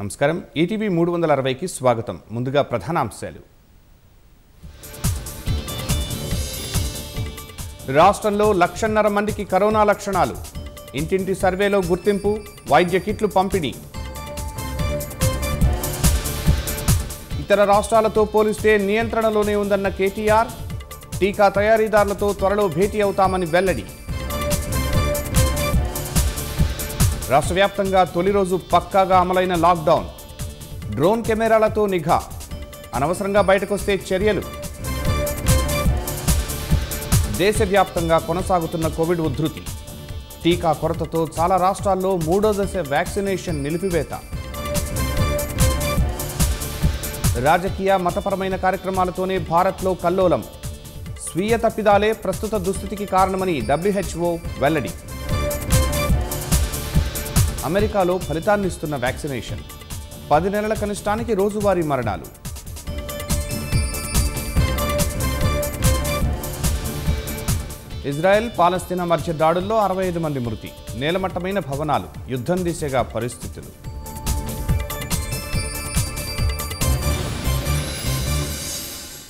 నమస్కారం ఈటీవీ మూడు వందల అరవైకి స్వాగతం ముందుగా ప్రధానాంశాలు రాష్ట్రంలో లక్షన్నర మందికి కరోనా లక్షణాలు ఇంటింటి సర్వేలో గుర్తింపు వైద్య కిట్లు పంపిణీ ఇతర రాష్ట్రాలతో పోలిస్తే నియంత్రణలోనే ఉందన్న కేటీఆర్ టీకా తయారీదారులతో త్వరలో భేటీ అవుతామని వెల్లడి రాష్ట్ర వ్యాప్తంగా తొలి రోజు పక్కాగా అమలైన లాక్డౌన్ డ్రోన్ కెమెరాలతో నిఘా అనవసరంగా బయటకొస్తే చర్యలు దేశవ్యాప్తంగా కొనసాగుతున్న కోవిడ్ ఉధృతి టీకా కొరతతో చాలా రాష్ట్రాల్లో మూడో దశ వ్యాక్సినేషన్ నిలిపివేత రాజకీయ మతపరమైన కార్యక్రమాలతోనే భారత్లో కల్లోలం స్వీయ తప్పిదాలే ప్రస్తుత దుస్థితికి కారణమని డబ్ల్యూహెచ్ఓ వెల్లడి అమెరికాలో ఫలితాన్నిస్తున్న వ్యాక్సినేషన్ పది నెలల కనిష్టానికి రోజువారీ మరణాలు ఇజ్రాయెల్ పాలస్తీనా మధ్య దాడుల్లో అరవై ఐదు మంది మృతి నేలమట్టమైన భవనాలు యుద్ధం దిశగా పరిస్థితులు